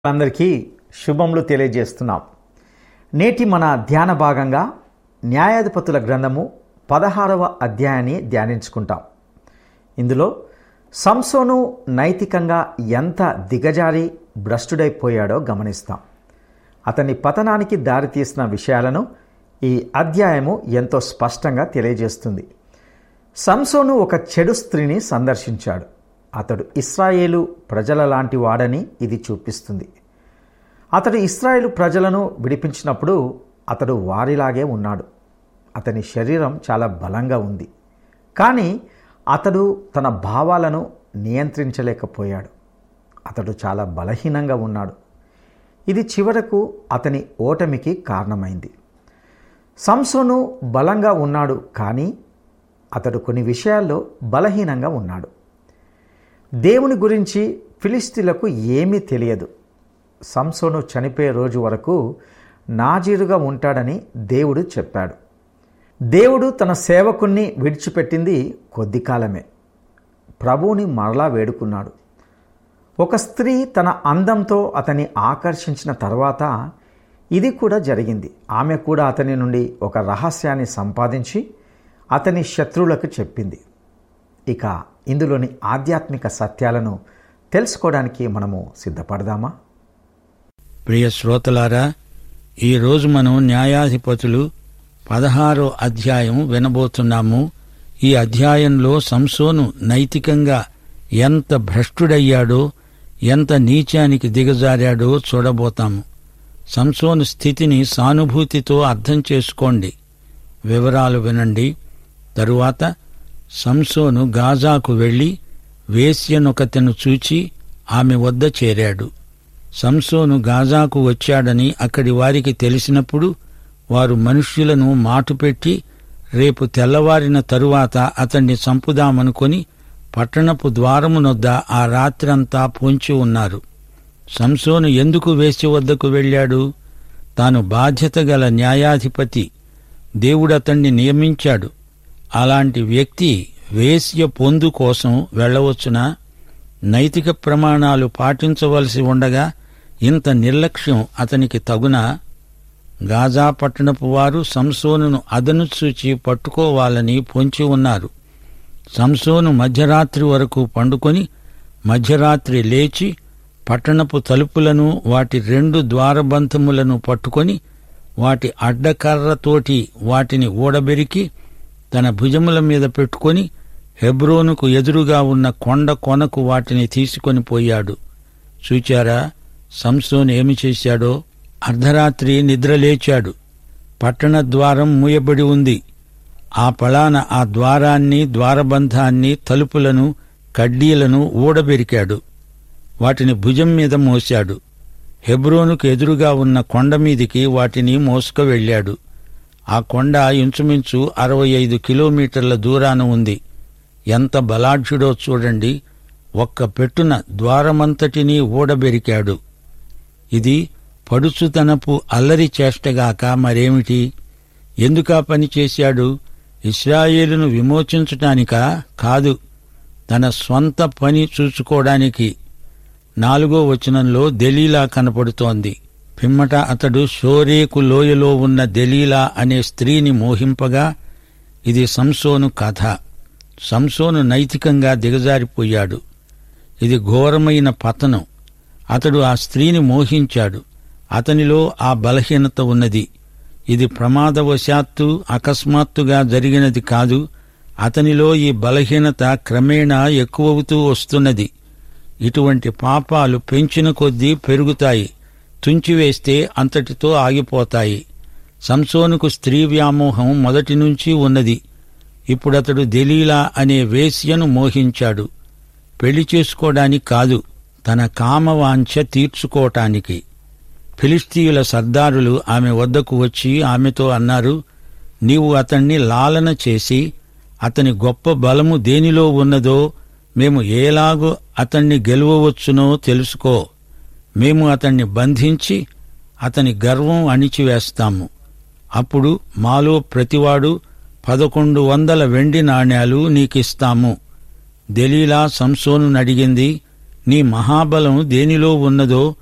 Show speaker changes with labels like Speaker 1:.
Speaker 1: అందరికీ శుభములు తెలియజేస్తున్నాం నేటి మన ధ్యాన భాగంగా న్యాయాధిపతుల గ్రంథము పదహారవ అధ్యాయాన్ని ధ్యానించుకుంటాం ఇందులో సంసోను నైతికంగా ఎంత దిగజారి భ్రష్టుడైపోయాడో గమనిస్తాం అతని పతనానికి దారితీసిన విషయాలను ఈ అధ్యాయము ఎంతో స్పష్టంగా తెలియజేస్తుంది సంసోను ఒక చెడు స్త్రీని సందర్శించాడు అతడు ఇస్రాయేలు ప్రజల లాంటి వాడని ఇది చూపిస్తుంది అతడు ఇస్రాయేలు ప్రజలను విడిపించినప్పుడు అతడు వారిలాగే ఉన్నాడు అతని శరీరం చాలా బలంగా ఉంది కానీ అతడు తన భావాలను నియంత్రించలేకపోయాడు అతడు చాలా బలహీనంగా ఉన్నాడు ఇది చివరకు అతని ఓటమికి కారణమైంది సంసోను బలంగా ఉన్నాడు కానీ అతడు కొన్ని విషయాల్లో బలహీనంగా ఉన్నాడు దేవుని గురించి ఫిలిస్తీన్లకు ఏమీ తెలియదు సంసోను చనిపోయే రోజు వరకు నాజీరుగా ఉంటాడని దేవుడు చెప్పాడు దేవుడు తన సేవకుణ్ణి విడిచిపెట్టింది కొద్ది కాలమే ప్రభువుని మరలా వేడుకున్నాడు ఒక స్త్రీ తన అందంతో అతన్ని ఆకర్షించిన తర్వాత ఇది కూడా జరిగింది ఆమె కూడా అతని నుండి ఒక రహస్యాన్ని సంపాదించి అతని శత్రువులకు చెప్పింది ఇక ఇందులోని ఆధ్యాత్మిక సత్యాలను తెలుసుకోవడానికి మనము సిద్ధపడదామా
Speaker 2: ప్రియ శ్రోతలారా ఈరోజు మనం న్యాయాధిపతులు పదహారో అధ్యాయం వినబోతున్నాము ఈ అధ్యాయంలో సంసోను నైతికంగా ఎంత భ్రష్టుడయ్యాడో ఎంత నీచానికి దిగజారాడో చూడబోతాము సంసోను స్థితిని సానుభూతితో అర్థం చేసుకోండి వివరాలు వినండి తరువాత సంసోను గాజాకు వెళ్లి వేశ్యనొకతెను చూచి ఆమె వద్ద చేరాడు సంసోను గాజాకు వచ్చాడని అక్కడి వారికి తెలిసినప్పుడు వారు మనుష్యులను మాటుపెట్టి రేపు తెల్లవారిన తరువాత అతన్ని చంపుదామనుకొని పట్టణపు ద్వారమునొద్ద ఆ రాత్రంతా పొంచి ఉన్నారు సంసోను ఎందుకు వేశ్య వద్దకు వెళ్ళాడు తాను బాధ్యత గల న్యాయాధిపతి దేవుడతణ్ణి నియమించాడు అలాంటి వ్యక్తి వేశ్య పొందు కోసం వెళ్ళవచ్చునా నైతిక ప్రమాణాలు పాటించవలసి ఉండగా ఇంత నిర్లక్ష్యం అతనికి తగునా గాజా పట్టణపు వారు సంసోనును అదను చూచి పట్టుకోవాలని పొంచి ఉన్నారు సంసోను మధ్యరాత్రి వరకు పండుకొని మధ్యరాత్రి లేచి పట్టణపు తలుపులను వాటి రెండు ద్వారబంధములను పట్టుకొని వాటి అడ్డకర్రతోటి వాటిని ఊడబెరికి తన భుజముల మీద పెట్టుకొని హెబ్రోనుకు ఎదురుగా ఉన్న కొండ కొనకు వాటిని తీసుకొని పోయాడు చూచారా సంసోన్ ఏమి చేశాడో అర్ధరాత్రి నిద్రలేచాడు పట్టణ ద్వారం మూయబడి ఉంది ఆ పళాన ఆ ద్వారాన్ని ద్వారబంధాన్ని తలుపులను కడ్డీలను ఊడబెరికాడు వాటిని భుజం మీద మోశాడు హెబ్రోనుకు ఎదురుగా ఉన్న కొండ మీదికి వాటిని మోసుకు వెళ్ళాడు ఆ కొండ ఇంచుమించు అరవై ఐదు కిలోమీటర్ల దూరాన ఉంది ఎంత బలాఢ్యుడో చూడండి ఒక్క పెట్టున ద్వారమంతటినీ ఊడబెరికాడు ఇది పడుచుతనపు అల్లరి చేష్టగాక మరేమిటి ఎందుకా పని చేశాడు ఇస్రాయేలును విమోచించటానికా కాదు తన స్వంత పని చూసుకోవడానికి నాలుగో వచనంలో దెలీలా కనపడుతోంది పిమ్మట అతడు షోరేకు లోయలో ఉన్న దెలీలా అనే స్త్రీని మోహింపగా ఇది సంసోను కథ సంసోను నైతికంగా దిగజారిపోయాడు ఇది ఘోరమైన పతనం అతడు ఆ స్త్రీని మోహించాడు అతనిలో ఆ బలహీనత ఉన్నది ఇది ప్రమాదవశాత్తు అకస్మాత్తుగా జరిగినది కాదు అతనిలో ఈ బలహీనత క్రమేణా ఎక్కువవుతూ వస్తున్నది ఇటువంటి పాపాలు పెంచిన కొద్దీ పెరుగుతాయి తుంచివేస్తే అంతటితో ఆగిపోతాయి సంసోనుకు స్త్రీ వ్యామోహం మొదటి నుంచి ఉన్నది ఇప్పుడతడు దెలీలా అనే వేశ్యను మోహించాడు పెళ్లి చేసుకోవడానికి కాదు తన కామవాంఛ తీర్చుకోవటానికి ఫిలిస్తీయుల సర్దారులు ఆమె వద్దకు వచ్చి ఆమెతో అన్నారు నీవు అతణ్ణి లాలన చేసి అతని గొప్ప బలము దేనిలో ఉన్నదో మేము ఏలాగో అతణ్ణి గెలవవచ్చునో తెలుసుకో మేము అతణ్ణి బంధించి అతని గర్వం అణిచివేస్తాము అప్పుడు మాలో ప్రతివాడు పదకొండు వందల వెండి నాణ్యాలు నీకిస్తాము దెలీలా సంసోను అడిగింది నీ మహాబలం దేనిలో ఉన్నదో